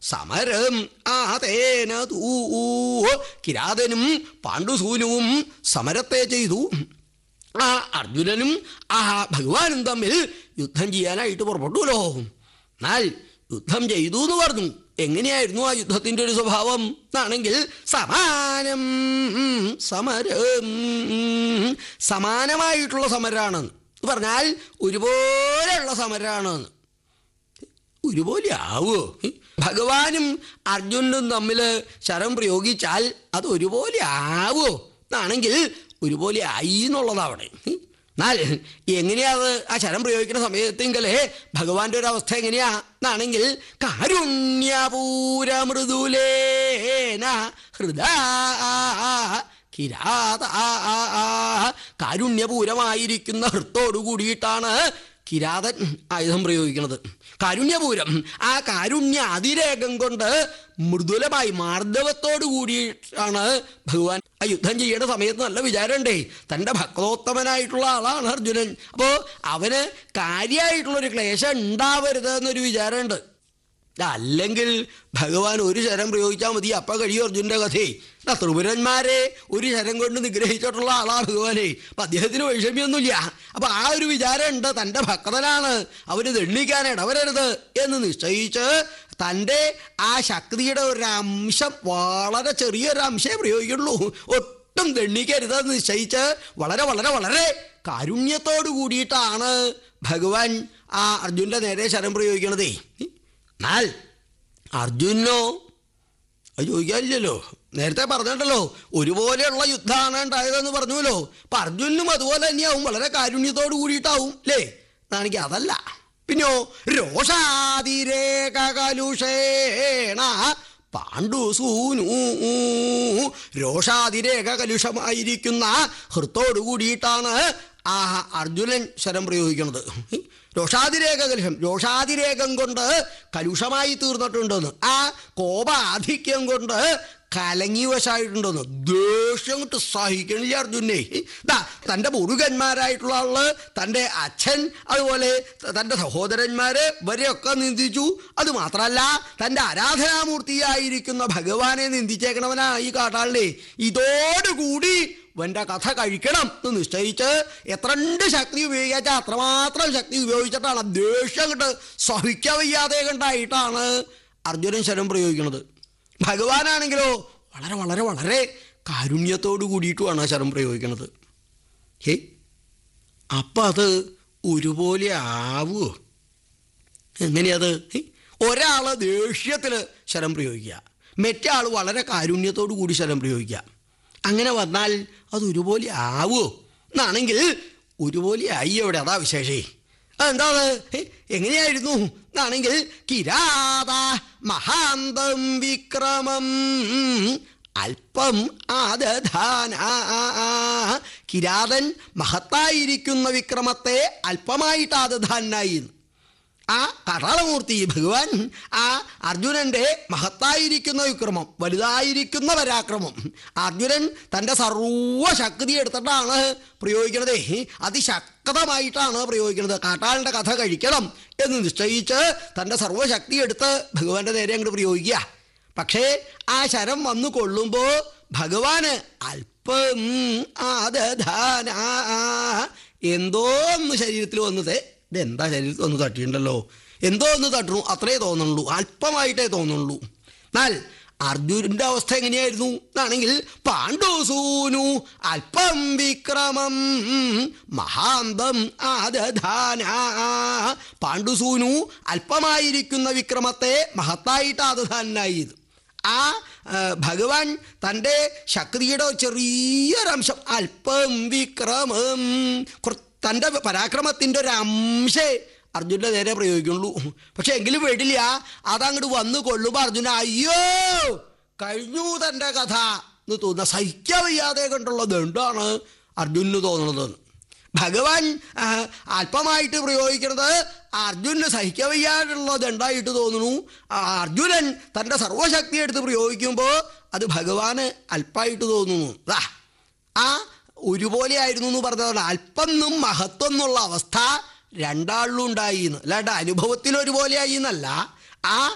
സമരം ആതേന തൂ കിരാതനും പാണ്ഡുസൂനുവും സമരത്തെ ചെയ്തു ആ അർജുനനും ആ ഭഗവാനും തമ്മിൽ യുദ്ധം ചെയ്യാനായിട്ട് പുറപ്പെട്ടുല്ലോ എന്നാൽ യുദ്ധം ചെയ്തു എന്ന് പറഞ്ഞു എങ്ങനെയായിരുന്നു ആ യുദ്ധത്തിന്റെ ഒരു സ്വഭാവം എന്നാണെങ്കിൽ സമാനം സമരം സമാനമായിട്ടുള്ള സമരമാണ് എന്ന് പറഞ്ഞാൽ ഒരുപോലെയുള്ള സമരമാണ് ഒരുപോലെ ആവോ ഭഗവാനും അർജുനനും തമ്മിൽ ശരം പ്രയോഗിച്ചാൽ അത് ഒരുപോലെ ആവോ എന്നാണെങ്കിൽ ഒരുപോലെ ആയി എന്നുള്ളതാണ് എന്നാൽ എങ്ങനെയാത് ആ ശരം പ്രയോഗിക്കുന്ന സമയത്തെങ്കിലേ ഭഗവാന്റെ ഒരു അവസ്ഥ എങ്ങനെയാ എന്നാണെങ്കിൽ കാരുണ്യപൂര മൃദുലേന ഹൃദാ കിരാത കാരുണ്യപൂരമായിരിക്കുന്ന ഹൃത്തോടു കൂടിയിട്ടാണ് കിരാതൻ ആയുധം പ്രയോഗിക്കുന്നത് കാരുണ്യപൂരം ആ കാരുണ്യ അതിരേകം കൊണ്ട് മൃദുലമായി മാർദ്ദവത്തോടു കൂടിയിട്ടാണ് ഭഗവാൻ ആ യുദ്ധം ചെയ്യേണ്ട സമയത്ത് നല്ല വിചാരമുണ്ടേ തൻ്റെ ഭക്തോത്തമനായിട്ടുള്ള ആളാണ് അർജുനൻ അപ്പോൾ അവന് കാര്യമായിട്ടുള്ളൊരു ക്ലേശം ഉണ്ടാവരുത് എന്നൊരു വിചാരമുണ്ട് അല്ലെങ്കിൽ ഭഗവാൻ ഒരു ശരം പ്രയോഗിച്ചാൽ മതി അപ്പം കഴിയും അർജുൻ്റെ കഥയെ ആ ത്രിപുരന്മാരെ ഒരു ശരം കൊണ്ട് നിഗ്രഹിച്ചിട്ടുള്ള ആളാ ഭഗവാനെ അപ്പം അദ്ദേഹത്തിന് വൈഷമ്യമൊന്നുമില്ല അപ്പം ആ ഒരു വിചാരം ഉണ്ട് തൻ്റെ ഭക്തനാണ് അവന് ദണ്ഡിക്കാൻ ഇടവരരുത് എന്ന് നിശ്ചയിച്ച് തൻ്റെ ആ ശക്തിയുടെ ഒരു അംശം വളരെ ചെറിയൊരു അംശമേ പ്രയോഗിക്കുള്ളൂ ഒട്ടും ദണ്ഡിക്കരുതെന്ന് നിശ്ചയിച്ച് വളരെ വളരെ വളരെ കാരുണ്യത്തോടു കൂടിയിട്ടാണ് ഭഗവാൻ ആ അർജുൻ്റെ നേരെ ശരം പ്രയോഗിക്കണതേ എന്നാൽ അർജുനോ അത് ചോദിക്കാനില്ലല്ലോ നേരത്തെ പറഞ്ഞിട്ടല്ലോ ഒരുപോലെയുള്ള യുദ്ധമാണ് ഉണ്ടായതെന്ന് പറഞ്ഞുവല്ലോ അപ്പൊ അർജുനും അതുപോലെ തന്നെയാവും വളരെ കാരുണ്യത്തോട് കൂടിയിട്ടാവും അല്ലേ എന്നാണെങ്കിൽ അതല്ല പിന്നെയോ രോഷാതിരേക കലുഷേണ പാണ്ഡുസൂനു രോഷാതിരേക കലുഷമായിരിക്കുന്ന ഹൃത്തോടു കൂടിയിട്ടാണ് ആ അർജുനൻ ശരം പ്രയോഗിക്കുന്നത് രോഷാതിരേഖ കലുഷം രോഷാതിരേഖം കൊണ്ട് കലുഷമായി തീർന്നിട്ടുണ്ടെന്ന് ആ കോപാധിക്യം കൊണ്ട് കലങ്ങി വശായിട്ടുണ്ടെന്ന് ദേഷ്യം കൊണ്ട് സഹിക്കണില്ല അർജുനെ ദാ തൻ്റെ മുരുകന്മാരായിട്ടുള്ള ആള് തൻ്റെ അച്ഛൻ അതുപോലെ തൻ്റെ സഹോദരന്മാര് ഇവരെയൊക്കെ നിന്ദിച്ചു അത് മാത്രമല്ല തൻ്റെ ആരാധനാമൂർത്തിയായിരിക്കുന്ന ഭഗവാനെ നിന്ദിച്ചേക്കണവനാ ഈ കാട്ടാളിനെ ഇതോടുകൂടി ഇവൻ്റെ കഥ കഴിക്കണം എന്ന് നിശ്ചയിച്ച് എത്രണ്ട് ശക്തി ഉപയോഗിച്ചാൽ അത്രമാത്രം ശക്തി ഉപയോഗിച്ചിട്ടാണ് ദേഷ്യം കണ്ട് സഹിക്കാൻ വയ്യാതെ കണ്ടായിട്ടാണ് അർജുനൻ ശരം പ്രയോഗിക്കുന്നത് ഭഗവാനാണെങ്കിലോ വളരെ വളരെ വളരെ കാരുണ്യത്തോടു കൂടിയിട്ടുമാണ് ആ ശരം പ്രയോഗിക്കുന്നത് ഹേ അപ്പം അത് ഒരുപോലെ ആവുമോ എങ്ങനെയത് ഒരാൾ ദേഷ്യത്തിൽ ശരം പ്രയോഗിക്കുക മറ്റേ ആൾ വളരെ കാരുണ്യത്തോടു കൂടി ശരം പ്രയോഗിക്കുക അങ്ങനെ വന്നാൽ അത് ഒരുപോലെ ആവുമോ എന്നാണെങ്കിൽ ഒരുപോലെ ആയി അവിടെ അതാ വിശേഷേ അതെന്താ അത് എങ്ങനെയായിരുന്നു എന്നാണെങ്കിൽ കിരാത മഹാന്തം വിക്രമം അല്പം ആദധാന കിരാതൻ മഹത്തായിരിക്കുന്ന വിക്രമത്തെ അല്പമായിട്ട് ആദധാനായി ആ കടാളമൂർത്തി ഭഗവാൻ ആ അർജുനന്റെ മഹത്തായിരിക്കുന്ന വിക്രമം വലുതായിരിക്കുന്ന പരാക്രമം അർജുനൻ തൻ്റെ സർവശക്തി എടുത്തിട്ടാണ് പ്രയോഗിക്കുന്നത് അതിശക്തമായിട്ടാണ് പ്രയോഗിക്കുന്നത് കാട്ടാളിൻ്റെ കഥ കഴിക്കണം എന്ന് നിശ്ചയിച്ച് തൻ്റെ സർവശക്തി എടുത്ത് ഭഗവാന്റെ നേരെ അങ്ങോട്ട് പ്രയോഗിക്കുക പക്ഷേ ആ ശരം വന്നു കൊള്ളുമ്പോൾ ഭഗവാന് അല്പം ആദധാന എന്തോ ഒന്ന് ശരീരത്തിൽ വന്നത് ഇതെന്താ ശരീരത്തിൽ ഒന്ന് തട്ടിയിട്ടുണ്ടല്ലോ എന്തോ ഒന്ന് തട്ടണു അത്രേ തോന്നുള്ളൂ അല്പമായിട്ടേ തോന്നുള്ളൂ എന്നാൽ അർജുനന്റെ അവസ്ഥ എങ്ങനെയായിരുന്നു എന്നാണെങ്കിൽ പാണ്ഡുസൂനു അല്പം വിക്രമം മഹാന്തം ആദധാന പാണ്ഡുസൂനു അല്പമായിരിക്കുന്ന വിക്രമത്തെ മഹത്തായിട്ട് ആദധാനായി ആ ഭഗവാൻ തൻ്റെ ശക്തിയുടെ ചെറിയൊരംശം അല്പം വിക്രമം തൻ്റെ പരാക്രമത്തിൻ്റെ ഒരു അംശേ അർജുൻ്റെ നേരെ പ്രയോഗിക്കുള്ളൂ പക്ഷെ എങ്കിലും വേണ്ടില്ല അതങ്ങോട്ട് വന്നു കൊള്ളുമ്പോൾ അർജുന അയ്യോ കഴിഞ്ഞു തൻ്റെ കഥ എന്ന് തോന്നുന്ന സഹിക്കാൻ വയ്യാതെ കണ്ടുള്ളത് എന്താണ് അർജുനന് തോന്നുന്നത് ഭഗവാൻ അല്പമായിട്ട് പ്രയോഗിക്കുന്നത് അർജുനന് സഹിക്കാൻ വയ്യാതുള്ളത് ഉണ്ടായിട്ട് തോന്നുന്നു അർജുനൻ തൻ്റെ സർവശക്തി എടുത്ത് പ്രയോഗിക്കുമ്പോൾ അത് ഭഗവാന് അല്പമായിട്ട് തോന്നുന്നു ആ ഒരുപോലെ ആയിരുന്നു എന്ന് പറഞ്ഞതാണ് അല്പമെന്നും മഹത്വം എന്നുള്ള അവസ്ഥ രണ്ടാളിലും ഉണ്ടായി എന്ന് അല്ലാണ്ട് അനുഭവത്തിൽ ഒരുപോലെ ആയി എന്നല്ല ആ